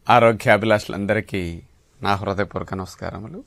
ఆరోగ్యాభిలాషులందరికీ నా హృదయపూర్వక నమస్కారములు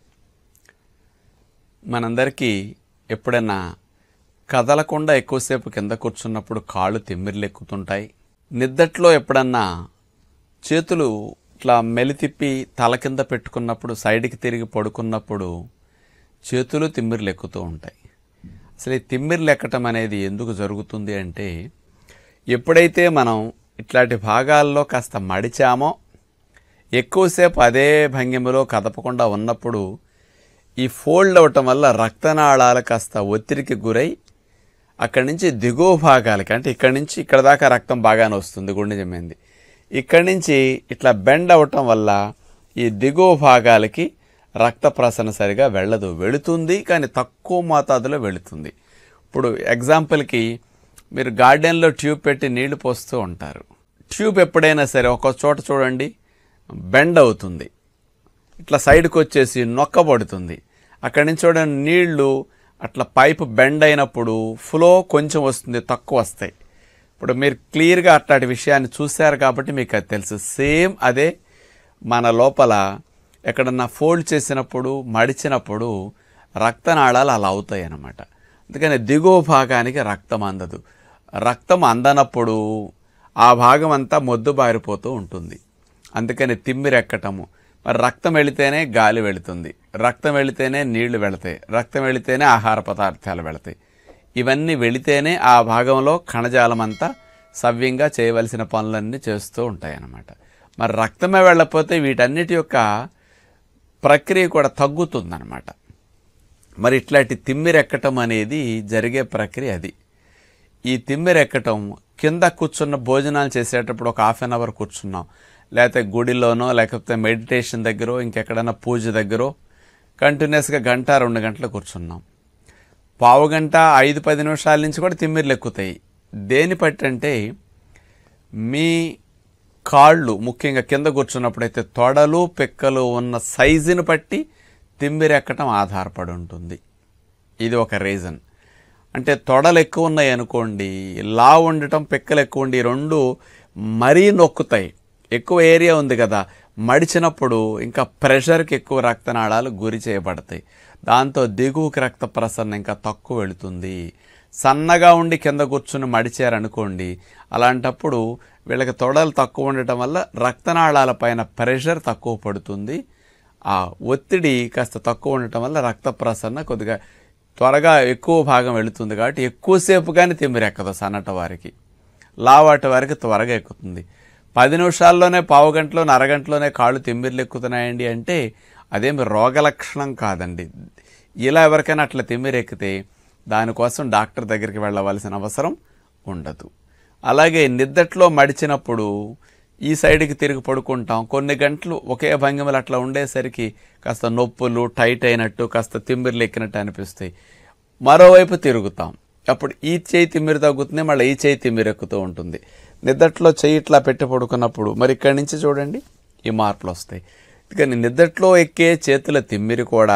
మనందరికీ ఎప్పుడైనా కదలకుండా ఎక్కువసేపు కింద కూర్చున్నప్పుడు కాళ్ళు తిమ్మిర్లెక్కుతుంటాయి నిద్దట్లో ఎప్పుడన్నా చేతులు ఇట్లా మెలితిప్పి తల కింద పెట్టుకున్నప్పుడు సైడ్కి తిరిగి పడుకున్నప్పుడు చేతులు తిమ్మిర్లు ఎక్కుతూ ఉంటాయి అసలు ఈ తిమ్మిర్లు ఎక్కటం అనేది ఎందుకు జరుగుతుంది అంటే ఎప్పుడైతే మనం ఇట్లాంటి భాగాల్లో కాస్త మడిచామో ఎక్కువసేపు అదే భంగిమలో కదపకుండా ఉన్నప్పుడు ఈ ఫోల్డ్ అవటం వల్ల రక్తనాళాలు కాస్త ఒత్తిడికి గురై అక్కడి నుంచి దిగువ భాగాలకి అంటే ఇక్కడి నుంచి ఇక్కడ దాకా రక్తం బాగానే వస్తుంది గుండె జమ్మింది ఇక్కడి నుంచి ఇట్లా బెండ్ అవటం వల్ల ఈ దిగువ భాగాలకి రక్త ప్రసరణ సరిగా వెళ్ళదు వెళుతుంది కానీ తక్కువ మోతాదులో వెళుతుంది ఇప్పుడు ఎగ్జాంపుల్కి మీరు గార్డెన్లో ట్యూబ్ పెట్టి నీళ్లు పోస్తూ ఉంటారు ట్యూబ్ ఎప్పుడైనా సరే ఒక చోట చూడండి బెండ్ అవుతుంది ఇట్లా సైడ్కి వచ్చేసి నొక్కబడుతుంది అక్కడి నుంచి చూడండి నీళ్లు అట్లా పైపు బెండ్ అయినప్పుడు ఫ్లో కొంచెం వస్తుంది తక్కువ వస్తాయి ఇప్పుడు మీరు క్లియర్గా అట్లాంటి విషయాన్ని చూశారు కాబట్టి మీకు అది తెలుసు సేమ్ అదే మన లోపల ఎక్కడన్నా ఫోల్డ్ చేసినప్పుడు మడిచినప్పుడు రక్తనాళాలు అలా అవుతాయి అన్నమాట అందుకని దిగువ భాగానికి రక్తం అందదు రక్తం అందనప్పుడు ఆ భాగం అంతా మొద్దు బారిపోతూ ఉంటుంది అందుకని తిమ్మిరెక్కటము మరి రక్తం వెళితేనే గాలి వెళుతుంది రక్తం వెళితేనే నీళ్లు వెళతాయి రక్తం వెళితేనే ఆహార పదార్థాలు వెళతాయి ఇవన్నీ వెళితేనే ఆ భాగంలో కణజాలం అంతా సవ్యంగా చేయవలసిన పనులన్నీ చేస్తూ ఉంటాయి అన్నమాట మరి రక్తమే వెళ్ళకపోతే వీటన్నిటి యొక్క ప్రక్రియ కూడా తగ్గుతుందన్నమాట మరి ఇట్లాంటి తిమ్మిరెక్కటం అనేది జరిగే ప్రక్రియ అది ఈ తిమ్మిరెక్కటం కింద కూర్చున్న భోజనాలు చేసేటప్పుడు ఒక హాఫ్ అన్ అవర్ కూర్చున్నాం లేకపోతే గుడిలోనో లేకపోతే మెడిటేషన్ దగ్గర ఇంకెక్కడైనా పూజ దగ్గర కంటిన్యూస్గా గంట రెండు గంటలు కూర్చున్నాం పావు గంట ఐదు పది నిమిషాల నుంచి కూడా తిమ్మిర్లు ఎక్కుతాయి దేని పట్టి అంటే మీ కాళ్ళు ముఖ్యంగా కింద కూర్చున్నప్పుడైతే తొడలు పెక్కలు ఉన్న సైజుని బట్టి తిమ్మిరెక్కటం ఆధారపడి ఉంటుంది ఇది ఒక రీజన్ అంటే తొడలు ఎక్కువ ఉన్నాయి అనుకోండి లా ఉండటం పెక్కలు ఎక్కువ ఉండి ఈ రెండు మరీ నొక్కుతాయి ఎక్కువ ఏరియా ఉంది కదా మడిచినప్పుడు ఇంకా ప్రెషర్కి ఎక్కువ రక్తనాళాలు గురి చేయబడతాయి దాంతో దిగువకి రక్త ప్రసరణ ఇంకా తక్కువ వెళుతుంది సన్నగా ఉండి కింద కూర్చుని మడిచారనుకోండి అలాంటప్పుడు వీళ్ళకి తొడలు తక్కువ ఉండటం వల్ల రక్తనాళాల పైన ప్రెషర్ తక్కువ పడుతుంది ఆ ఒత్తిడి కాస్త తక్కువ ఉండటం వల్ల రక్త ప్రసరణ కొద్దిగా త్వరగా ఎక్కువ భాగం వెళుతుంది కాబట్టి ఎక్కువసేపు కానీ తిమ్మిరెక్కదు సన్నట వారికి లావాటి వారికి త్వరగా ఎక్కుతుంది పది నిమిషాల్లోనే పావు గంటలోనే అరగంటలోనే కాళ్ళు తిమ్మిర్లు ఎక్కుతున్నాయండి అంటే అదేమి రోగ లక్షణం కాదండి ఇలా ఎవరికైనా అట్లా తిమ్మిరెక్కితే దానికోసం డాక్టర్ దగ్గరికి వెళ్ళవలసిన అవసరం ఉండదు అలాగే నిద్దట్లో మడిచినప్పుడు ఈ సైడ్కి తిరిగి పడుకుంటాం కొన్ని గంటలు ఒకే భంగిమలు అట్లా ఉండేసరికి కాస్త నొప్పులు టైట్ అయినట్టు కాస్త తిమ్మిర్లు ఎక్కినట్టు అనిపిస్తాయి మరోవైపు తిరుగుతాం అప్పుడు ఈ చేయి తిమ్మిరి తగ్గుతుంది మళ్ళీ ఈ చేయి తిమ్మిరి ఎక్కుతూ ఉంటుంది నిద్దట్లో చెయ్యి ఇట్లా పెట్టి పడుకున్నప్పుడు మరి ఇక్కడి నుంచి చూడండి ఈ మార్పులు వస్తాయి కానీ నిద్దట్లో ఎక్కే చేతుల తిమ్మిరి కూడా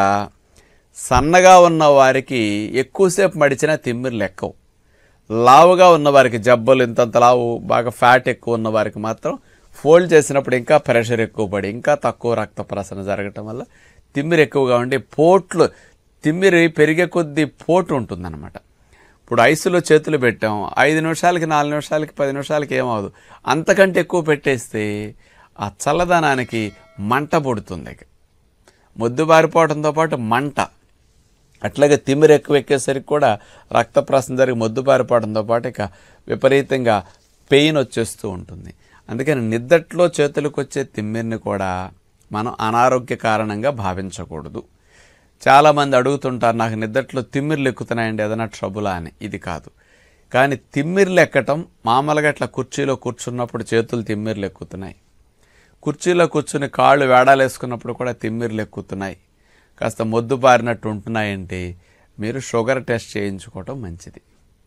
సన్నగా ఉన్న వారికి ఎక్కువసేపు మడిచిన తిమ్మిర్లు ఎక్కవు లావుగా ఉన్న వారికి జబ్బలు ఇంతంత లావు బాగా ఫ్యాట్ ఎక్కువ ఉన్న వారికి మాత్రం ఫోల్డ్ చేసినప్పుడు ఇంకా ప్రెషర్ ఎక్కువ పడి ఇంకా తక్కువ రక్త ప్రసరణ జరగటం వల్ల తిమ్మిరి ఎక్కువగా ఉండి పోట్లు తిమ్మిరి పెరిగే కొద్దీ పోటు ఉంటుందన్నమాట ఇప్పుడు ఐసులో చేతులు పెట్టాం ఐదు నిమిషాలకి నాలుగు నిమిషాలకి పది నిమిషాలకి ఏమవదు అంతకంటే ఎక్కువ పెట్టేస్తే ఆ చల్లదనానికి మంట పుడుతుంది ఇక. మొద్దు బారిపోవడంతో పాటు మంట అట్లాగే తిమ్మిరి ఎక్కువ ఎక్కేసరికి కూడా రక్త ప్రసరణ జరిగి మొద్దు బారిపోవడంతో పాటు ఇక విపరీతంగా పెయిన్ వచ్చేస్తూ ఉంటుంది అందుకని నిద్దట్లో చేతులకు వచ్చే తిమ్మిరిని కూడా మనం అనారోగ్య కారణంగా భావించకూడదు చాలామంది అడుగుతుంటారు నాకు నిద్దట్లో తిమ్మిర్లు ఎక్కుతున్నాయండి ఏదైనా ట్రబులా అని ఇది కాదు కానీ తిమ్మిర్లు ఎక్కటం మామూలుగా అట్లా కుర్చీలో కూర్చున్నప్పుడు చేతులు తిమ్మిర్లు ఎక్కుతున్నాయి కుర్చీలో కూర్చుని కాళ్ళు వేడాలేసుకున్నప్పుడు కూడా తిమ్మిర్లు ఎక్కుతున్నాయి కాస్త మొద్దు బారినట్టు ఉంటున్నాయంటే మీరు షుగర్ టెస్ట్ చేయించుకోవటం మంచిది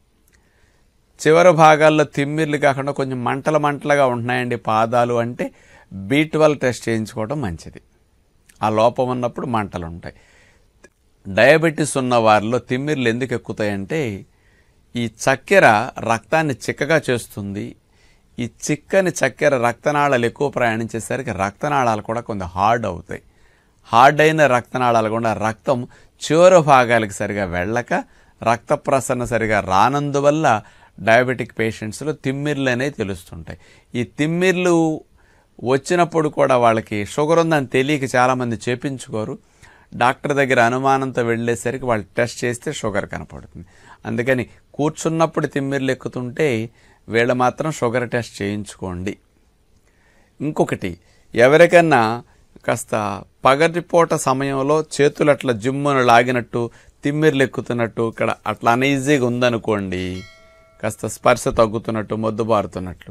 చివరి భాగాల్లో తిమ్మిర్లు కాకుండా కొంచెం మంటల మంటలుగా ఉంటున్నాయండి పాదాలు అంటే బీ ట్వెల్వ్ టెస్ట్ చేయించుకోవడం మంచిది ఆ లోపం ఉన్నప్పుడు మంటలు ఉంటాయి డయాబెటీస్ ఉన్న వారిలో తిమ్మిర్లు ఎందుకు ఎక్కుతాయంటే ఈ చక్కెర రక్తాన్ని చిక్కగా చేస్తుంది ఈ చిక్కని చక్కెర రక్తనాళాలు ఎక్కువ ప్రయాణించేసరికి రక్తనాళాలు కూడా కొంత హార్డ్ అవుతాయి హార్డ్ అయిన రక్తనాళాలు కూడా రక్తం చివరి భాగాలకు సరిగా వెళ్ళక రక్త ప్రసరణ సరిగా రానందువల్ల డయాబెటిక్ పేషెంట్స్లో తిమ్మిర్లు అనేవి తెలుస్తుంటాయి ఈ తిమ్మిర్లు వచ్చినప్పుడు కూడా వాళ్ళకి షుగర్ ఉందని తెలియక చాలామంది చేపించుకోరు డాక్టర్ దగ్గర అనుమానంతో వెళ్ళేసరికి వాళ్ళు టెస్ట్ చేస్తే షుగర్ కనపడుతుంది అందుకని కూర్చున్నప్పుడు తిమ్మిర్లు ఎక్కుతుంటే వీళ్ళు మాత్రం షుగర్ టెస్ట్ చేయించుకోండి ఇంకొకటి ఎవరికన్నా కాస్త పగటిపూట సమయంలో చేతులు అట్లా జిమ్మును లాగినట్టు తిమ్మిర్లు ఎక్కుతున్నట్టు ఇక్కడ అట్లా అనీజీగా ఉందనుకోండి కాస్త స్పర్శ తగ్గుతున్నట్టు మొద్దుబారుతున్నట్లు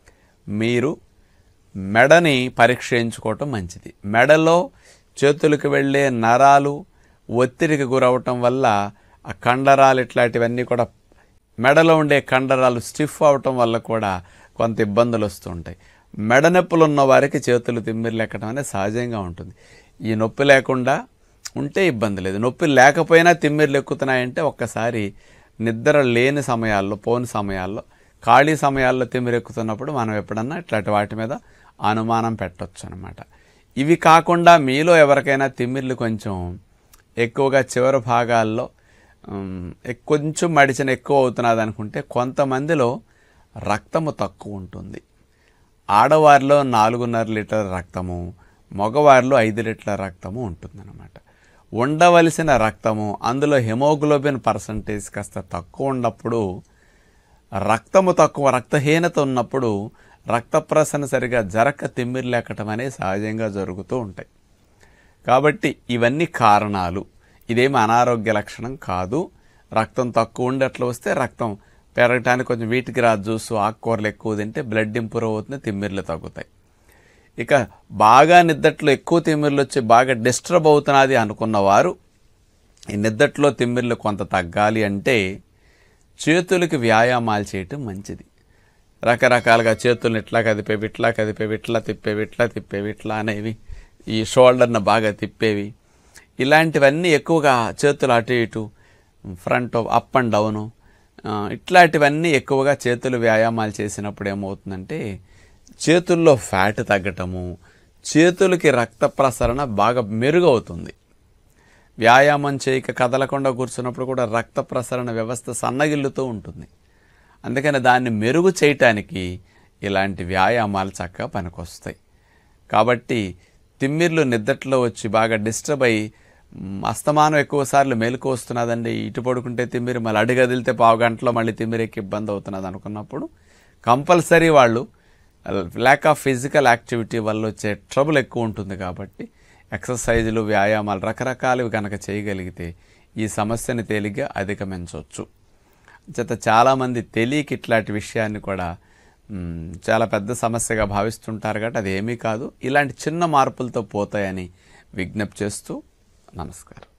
మీరు మెడని పరీక్ష చేయించుకోవటం మంచిది మెడలో చేతులకు వెళ్ళే నరాలు ఒత్తిడికి గురవటం వల్ల ఆ కండరాలు ఇట్లాంటివన్నీ కూడా మెడలో ఉండే కండరాలు స్టిఫ్ అవటం వల్ల కూడా కొంత ఇబ్బందులు వస్తుంటాయి మెడ నొప్పులు ఉన్న వారికి చేతులు తిమ్మిర్లు ఎక్కడం అనేది సహజంగా ఉంటుంది ఈ నొప్పి లేకుండా ఉంటే ఇబ్బంది లేదు నొప్పి లేకపోయినా తిమ్మిర్లు ఎక్కుతున్నాయంటే ఒక్కసారి నిద్ర లేని సమయాల్లో పోని సమయాల్లో ఖాళీ సమయాల్లో తిమ్మిరి ఎక్కుతున్నప్పుడు మనం ఎప్పుడన్నా ఇట్లాంటి వాటి మీద అనుమానం పెట్టొచ్చు అనమాట ఇవి కాకుండా మీలో ఎవరికైనా తిమ్మిర్లు కొంచెం ఎక్కువగా చివరి భాగాల్లో ఉమ్, ఎక్- కొంచెం మడిచిన ఎక్కువ అవుతున్నది అనుకుంటే కొంతమందిలో రక్తము తక్కువ ఉంటుంది ఆడవారిలో నాలుగున్నర లీటర్ రక్తము మగవారిలో ఐదు లీటర్ల రక్తము ఉంటుందన్నమాట ఉండవలసిన రక్తము అందులో హెమోగ్లోబిన్ పర్సంటేజ్ కాస్త తక్కువ ఉన్నప్పుడు రక్తము తక్కువ రక్తహీనత ఉన్నప్పుడు రక్త ప్రసరణ సరిగా జరక్క తిమ్మిరి లేకటం అనేది సహజంగా జరుగుతూ ఉంటాయి కాబట్టి ఇవన్నీ కారణాలు ఇదేమి అనారోగ్య లక్షణం కాదు రక్తం తక్కువ ఉండి అట్లా వస్తే రక్తం పెరగటానికి కొంచెం వీటికి రా జ్యూస్ ఆకుకూరలు ఎక్కువ తింటే బ్లడ్ ఇంప్రూవ్ అవుతుంది తిమ్మిర్లు తగ్గుతాయి ఇక బాగా నిద్దట్లో ఎక్కువ తిమ్మిర్లు వచ్చి బాగా డిస్టర్బ్ అవుతున్నది అనుకున్న వారు ఈ నిద్దట్లో తిమ్మిర్లు కొంత తగ్గాలి అంటే చేతులకి వ్యాయామాలు చేయటం మంచిది రకరకాలుగా చేతులను ఇట్లా కదిపేవి ఇట్లా కదిపేవి ఇట్లా తిప్పేవి ఇట్లా తిప్పేవి ఇట్లా అనేవి ఈ షోల్డర్ను బాగా తిప్పేవి ఇలాంటివన్నీ ఎక్కువగా చేతులు అటు ఇటు ఫ్రంట్ అప్ అండ్ డౌను ఆ, ఇట్లాంటివన్నీ ఎక్కువగా చేతులు వ్యాయామాలు చేసినప్పుడు ఏమవుతుందంటే చేతుల్లో ఫ్యాట్ తగ్గటము చేతులకి రక్త ప్రసరణ బాగా మెరుగవుతుంది వ్యాయామం చేయక కదలకుండా కూర్చున్నప్పుడు కూడా రక్త ప్రసరణ వ్యవస్థ సన్నగిల్లుతూ ఉంటుంది అందుకని దాన్ని మెరుగు చేయటానికి ఇలాంటి వ్యాయామాలు చక్కగా పనికొస్తాయి కాబట్టి తిమ్మిర్లు నిద్దట్లో వచ్చి బాగా డిస్టర్బ్ అయ్యి మ్, అస్తమానం ఎక్కువ సార్లు మెలకు వస్తున్నదండి ఇటు పడుకుంటే తిమ్మిరి మళ్ళీ అడుగు కదిలితే పావు గంటలో మళ్ళీ తిమ్మిరికి ఇబ్బంది అవుతున్నది అనుకున్నప్పుడు కంపల్సరీ వాళ్ళు ల్యాక్ ఆఫ్ ఫిజికల్ యాక్టివిటీ వల్ల వచ్చే ట్రబుల్ ఎక్కువ ఉంటుంది కాబట్టి ఎక్సర్సైజులు వ్యాయామాలు రకరకాలవి కనుక చేయగలిగితే ఈ సమస్యని తేలిగ్గా అధిగమించవచ్చు చేత చాలామంది తెలియక ఇట్లాంటి విషయాన్ని కూడా మ్, చాలా పెద్ద సమస్యగా భావిస్తుంటారు కాబట్టి అది ఏమీ కాదు ఇలాంటి చిన్న మార్పులతో పోతాయని విజ్ఞప్తి చేస్తూ నమస్కారం